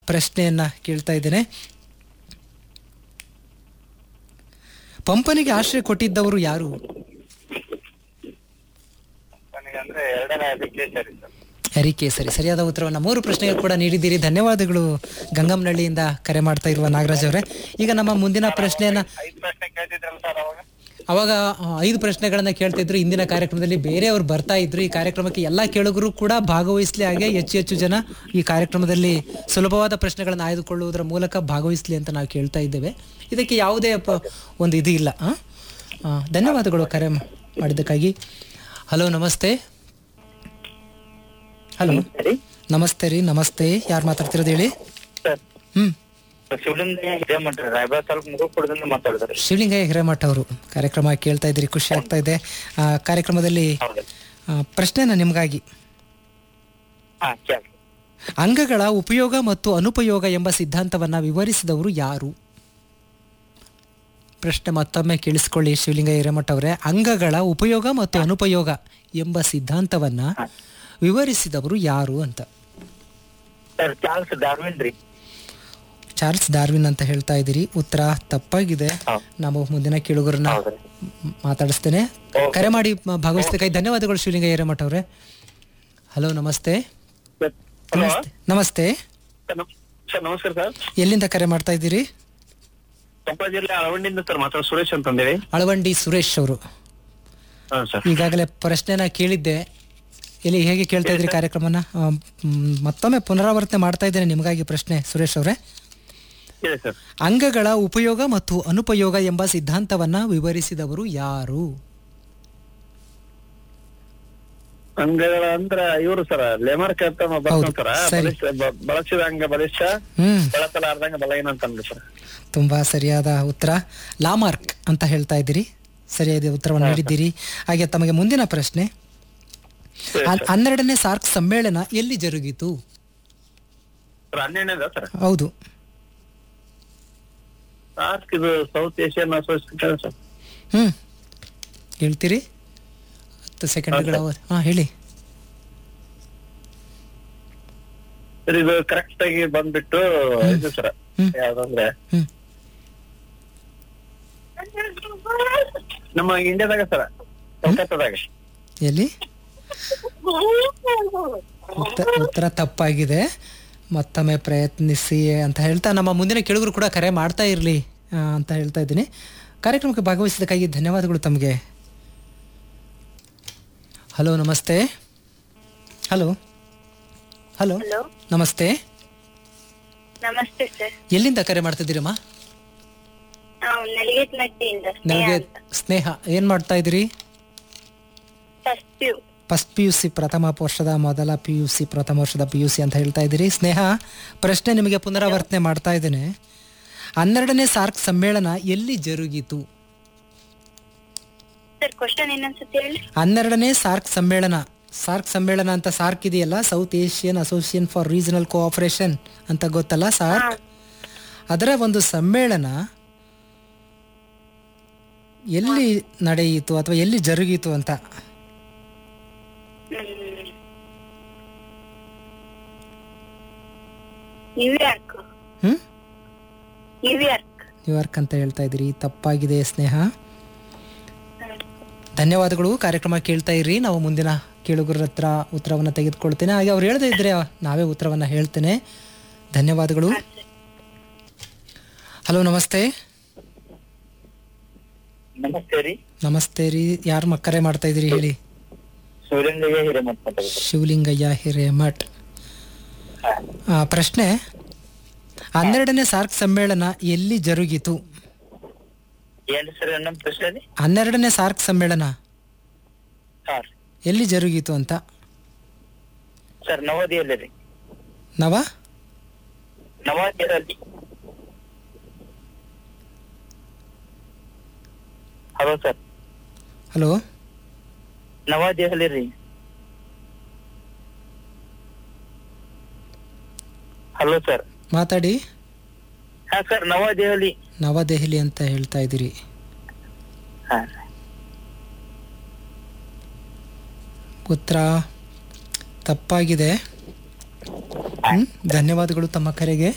ಪ್ರಶ್ನೆಯನ್ನ ಕೇಳ್ತಾ ಇದ್ದೇನೆ ಪಂಪನಿಗೆ ಆಶ್ರಯ ಕೊಟ್ಟಿದ್ದವರು ಯಾರು ನನಗೆ ಅಂದ್ರೆ ಎರಡನೇ ಅದಕ್ಕೆ ಸರಿ ಸರ್ ಹರಿಕೇಸರಿ ಸರಿಯಾದ ಉತ್ತರವನ್ನು ಮೂರು ಪ್ರಶ್ನೆಗೆ ಕೂಡ ನೀಡಿದ್ದೀರಿ ಧನ್ಯವಾದಗಳು ಗಂಗಂನಹಳ್ಳಿಯಿಂದ ಕರೆ ಮಾಡ್ತಾ ಇರುವ ನಾಗರಾಜ್ ಅವರೇ ಈಗ ನಮ್ಮ ಮುಂದಿನ ಪ್ರಶ್ನೆಯನ್ನ ಐದು ಪ್ರಶ್ನೆ ಕೇಳ್ತಿದ್ರಲ್ಲ ಸರ್ ಅವಾಗ ಅವಾಗ ಆ, ಐದು ಪ್ರಶ್ನೆಗಳನ್ನ ಕೇಳ್ತಿದ್ರು ಇಂದಿನ ಕಾರ್ಯಕ್ರಮದಲ್ಲಿ ಬೇರೆಯವರು ಬರ್ತಾ ಇದ್ರು ಈ ಕಾರ್ಯಕ್ರಮಕ್ಕೆ ಎಲ್ಲಾ ಕೇಳುಗರು ಕೂಡ ಭಾಗವಹಿಸ್ಲಿ ಹಾಗೆ ಹೆಚ್ಚು ಹೆಚ್ಚು ಜನ ಈ ಕಾರ್ಯಕ್ರಮದಲ್ಲಿ ಸುಲಭವಾದ ಪ್ರಶ್ನೆಗಳನ್ನು ಆಯ್ದುಕೊಳ್ಳುವುದರ ಮೂಲಕ ಭಾಗವಹಿಸ್ಲಿ ಅಂತ ನಾವು ಕೇಳ್ತಾ ಇದ್ದೇವೆ ಇದಕ್ಕೆ ಯಾವುದೇ ಪ- ಒಂದು ಇದು ಇಲ್ಲ ಆ? ಆ, ಧನ್ಯವಾದಗಳು ಕರೆ ಮಾಡಿದ್ದಕ್ಕಾಗಿ ಹಲೋ ನಮಸ್ತೆ ಹಲೋ ಸರಿ ನಮಸ್ತೆ ರೀ ನಮಸ್ತೆ ಯಾರು ಮಾತಾಡ್ತಿರೋದು ಹೇಳಿ ಸರ್ ಹ್ಮ್ ಶಿವಲಿಂಗ ಇದೆ ಮಾಡ್ರಿ ರಾಯಬಾಗ ತಾಲೂಕು ಮುಗುಳ್ಕೊಡದಿಂದ ಮಾತಾಡಿದ್ರಿ ಶಿವಲಿಂಗಯ್ಯ ಹಿರೇಮಠ ಅವರು ಕಾರ್ಯಕ್ರಮ ಕೇಳ್ತಾ ಇದ್ದೀರಿ ಖುಷಿ ಆಗ್ತಾ ಇದೆ ಆ, ಕಾರ್ಯಕ್ರಮದಲ್ಲಿ ಹೌದು ಆ, ಪ್ರಶ್ನೆನ ನಿಮಗಾಗಿ ಹಾ ಕೇಳಿ ಅಂಗಗಳ ಉಪಯೋಗ ಮತ್ತು ಅನುಪಯೋಗ ಎಂಬ ಸಿದ್ಧಾಂತವನ್ನ ವಿವರಿಸಿದವರು ಯಾರು ಪ್ರಶ್ನೆ ಮತ್ತೊಮ್ಮೆ ಕೇಳಿಸ್ಕೊಳ್ಳಿ ಶಿವಲಿಂಗ ಹಿರೇಮಠ ಅವರೇ ಅಂಗಗಳ ಉಪಯೋಗ ಮತ್ತು ಅನುಪಯೋಗ ಎಂಬ ಸಿದ್ಧಾಂತವನ್ನ ವಿವರಿಸಿದವರು ಯಾರು ಅಂತ ಸರ್ ಚಾರ್ಲ್ಸ್ ಡಾರ್ವಿನ್ ರೀ ಚಾರ್ಲ್ಸ್ ಡಾರ್ವಿನ್ ಅಂತ ಹೇಳ್ತಾ ಇದ್ದೀರಿ ಉತ್ತರ ತಪ್ಪಾಗಿದೆ ಹೌದು. ನಾವು ಮುಂದಿನ ಕೇಳುಗರನ್ನ ಹೌದ್ರಿ ಮ್- ಮಾತಾಡಿಸ್ತೇನೆ ಓಕೆ. ಕರೆ ಮಾಡಿ ಮ- ಭಾಗವಹಿಸಿದ್ದಕ್ಕಾಗಿ ಧನ್ಯವಾದಗಳು ಶಿವಲಿಂಗ ಹಿರೇಮಠ ಅವರೇ ಹಲೋ ನಮಸ್ತೆ ಹಲೋ ನಮಸ್ತೆ ನಮಸ್ತೆ ಸರ್ ನಮಸ್ಕಾರ ಸರ್ ಎಲ್ಲಿಂದ ಕರೆ ಮಾಡ್ತಾ ಇದ್ದೀರಿ ಕೊಪ್ಪಳ ಜಿಲ್ಲೆ ಅಳವಂಡಿಯಿಂದ ಸರ್ ಮಾತಾಡ ಸುರೇಶ್ ಅಂತಂದೇಳಿ ಅಳವಂಡಿ ಸುರೇಶ್ ಅವರು ಹಾ ಸರ್ ಈಗಾಗಲೇ ಪ್ರಶ್ನೆನ ಕೇಳಿದ್ದೆ ಎಲ್ಲಿ ಹೇಗೆ ಕೇಳ್ತಾ ಇದ್ರಿ ಕಾರ್ಯಕ್ರಮನ ಆ, ಮ್, ಮತ್ತೊಮ್ಮೆ ಪುನರಾವರ್ತನೆ ಮಾಡ್ತಾ ಇದ್ದೇನೆ ನಿಮಗಾಗಿ ಪ್ರಶ್ನೆ ಸುರೇಶ್ ಅವರೇ ಹೇಳಿ ಸರ್ ಅಂಗಗಳ ಉಪಯೋಗ ಮತ್ತು ಅನುಪಯೋಗ ಎಂಬ ಸಿದ್ಧಾಂತವನ್ನ ವಿವರಿಸಿದವರು ಯಾರು ಅಂಗಗಳ ಅಂದ್ರ ಇವರು ಸರ್ ಲೆಮರ್ಕ್ ಅಂತ ಹೌದು, ಬರ್ತಾರ ಸರಿ. ಬಳಸಿದ ಅಂಗ ಬಲಿಷ್ಠ ಹ್ಮ್ ಬಳಸಲಾರ್ದಂಗ ಬಲಹೀನ ಅಂತಂದ್ರಿ ಸರ್ ತುಂಬಾ ಸರಿಯಾದ ಉತ್ತರ ಲಾಮಾರ್ಕ್ ಅಂತ ಹೇಳ್ತಾ ಇದ್ದೀರಿ ಸರಿಯಾದ ಉತ್ತರವನ್ನು ನೀಡಿದ್ದೀರಿ ಹಾಗೆ ತಮಗೆ ಮುಂದಿನ ಪ್ರಶ್ನೆ ಹನ್- ಹನ್ನೆರಡನೇ ಸಾರ್ಕ್ ಸಮ್ಮೇಳನ ಎಲ್ಲಿ ಜರುಗಿತು ಸರ್ ಹನ್ನೆರಡನೇದ ಸರ್ ಹೌದು ಸಾರ್ಕ್ ಇದು ಸೌತ್ ಏಷ್ಯನ್ ಅಸೋಸಿಯೇಷನ್ ಸರ್ ಹ್ಮ್ ಹೇಳ್ತೀರಿ ಹತ್ತು ಸೆಕೆಂಡ್ಗಳ ಹಾ ಹೇಳಿ ಸರ್ ಇದು ಕರೆಕ್ಟ್ ಆಗಿ ಬಂದ್ಬಿಟ್ಟು ಇದು ಸರ್ ಹ್ಮ್. ಯಾವ್ದಂದ್ರೆ ಹ್ಮ್ ನಮ್ಮ ಇಂಡಿಯಾದಾಗ ಸರ್ ಕೋಲ್ಕತ್ತಾದಾಗ ಎಲ್ಲಿ ಉತ್ತ- ಉತ್ತರ ತಪ್ಪಾಗಿದೆ ಮತ್ತೊಮ್ಮೆ ಪ್ರಯತ್ನಿಸಿ ಅಂತ ಹೇಳ್ತಾ ನಮ್ಮ ಮುಂದಿನ ಕೆಳಗರು ಕೂಡ ಕರೆ ಮಾಡ್ತಾ ಇರಲಿ ಅಂತ ಹೇಳ್ತಾ ಇದ್ದೀನಿ ಕಾರ್ಯಕ್ರಮಕ್ಕೆ ಭಾಗವಹಿಸಿದ್ದಕ್ಕಾಗಿ ಧನ್ಯವಾದಗಳು ತಮಗೆ ಹಲೋ ನಮಸ್ತೆ ಹಲೋ ಹಲೋ ಹಲೋ ನಮಸ್ತೆ ನಮಸ್ತೆ ಸರ್ ಎಲ್ಲಿಂದ ಕರೆ ಮಾಡ್ತಿದ್ದೀರಮ್ಮ ನಾವು ನಲಿಗೆಟ್ನಟ್ಟಿಯಿಂದ ನನಗೆ ಸ್ನೇಹ ಏನು ಮಾಡ್ತಾ ಇದ್ದೀರಿ first PU first P U C ಪ್ರಥಮ ವರ್ಷದ ಮೊದಲ ಪಿ ಯು ಸಿ ಪ್ರಥಮ ವರ್ಷದ ಪಿ ಯು ಸಿ ಅಂತ ಹೇಳ್ತಾ ಇದ್ದೀರಿ ಸ್ನೇಹ ಪ್ರಶ್ನೆ ನಿಮಗೆ ಪುನರಾವರ್ತನೆ ಮಾಡ್ತಾ ಇದ್ದೇನೆ ಹನ್ನೆರಡನೇ ಸಾರ್ಕ್ ಸಮ್ಮೇಳನ ಎಲ್ಲಿ ಜರುಗಿತು ಸರ್ ಕ್ವಶನ್ ಇನ್ನೊಂದ್ಸತಿ ಹೇಳಿ ಹನ್ನೆರಡನೇ ಸಾರ್ಕ್ ಸಮ್ಮೇಳನ ಸಾರ್ಕ್ ಸಮ್ಮೇಳನ ಅಂತ ಸಾರ್ಕ್ ಇದೆಯಲ್ಲ South Asian Association for Regional Cooperation ಅಂತ ಗೊತ್ತಲ್ಲ ಸಾರ್ಕ್ ಅದರ ಒಂದು ಸಮ್ಮೇಳನ ಎಲ್ಲಿ ನಡೆಯಿತು ಅಥವಾ ಎಲ್ಲಿ ಜರುಗಿತು ಅಂತ ಹ್ಮ್. ನ್ಯೂಯಾರ್ಕ್ ಹ್ಮ್ ನ್ಯೂಯಾರ್ಕ್ ನ್ಯೂಯಾರ್ಕ್ ಅಂತ ಹೇಳ್ತಾ ಇದ್ದೀರಿ ತಪ್ಪಾಗಿದೆ ಸ್ನೇಹ ಧನ್ಯವಾದಗಳು ಕಾರ್ಯಕ್ರಮ ಕೇಳ್ತಾ ಇರ್ರಿ ನಾವು ಮುಂದಿನ ಕೇಳುಗರ ಹತ್ರ ಉತ್ತರವನ್ನು ತೆಗೆದುಕೊಳ್ತೇನೆ ಹಾಗೆ ಅವ್ರು ಹೇಳದೇ ಇದ್ರೆ ನಾವೇ ಉತ್ತರವನ್ನು ಹೇಳ್ತೇನೆ ಧನ್ಯವಾದಗಳು ಹಲೋ ನಮಸ್ತೆ ನಮಸ್ತೆ ರೀ ನಮಸ್ತೆ ರೀ ಯಾರು ಮಕ್ಕರೆ ಮಾಡ್ತಾ ಇದ್ದೀರಿ ಹೇಳಿ ಸೂರ್ಯನಿಗೆ ಹಿರೇಮಠ ಮಾತಾಡೋದು ಶಿವಲಿಂಗಯ್ಯ ಹಿರೇಮಠ್ ಆ, ಪ್ರಶ್ನೆ ಹನ್ನೆರಡನೇ ಸಾರ್ಕ್ ಸಮ್ಮೇಳನ ಎಲ್ಲಿ ಜರುಗಿತು ಏನ್ ಸರ್ ನಮ್ಮ ಪ್ರಶ್ನೆ ರೀ ಹನ್ನೆರಡನೇ ಸಾರ್ಕ್ ಸಮ್ಮೇಳನ ಸರ್ ಎಲ್ಲಿ ಜರುಗಿತು ಅಂತ ಸರ್ ನವದೆಹಲಿ ರೀ ನವ Navadehali hello sir hello Navadehali ರೀ ಹಲೋ ಸರ್ ಮಾತಾಡಿ ಹಾ ಸರ್ ನವದೆಹಲಿ ನವದೆಹಲಿ ಅಂತ ಹೇಳ್ತಾ ಇದ್ದೀರಿ ಹಾ ಉತ್ತರ ತಪ್ಪಾಗಿದೆ ಹ್ಮ್ ಧನ್ಯವಾದಗಳು ತಮ್ಮ ಕರೆಗೆ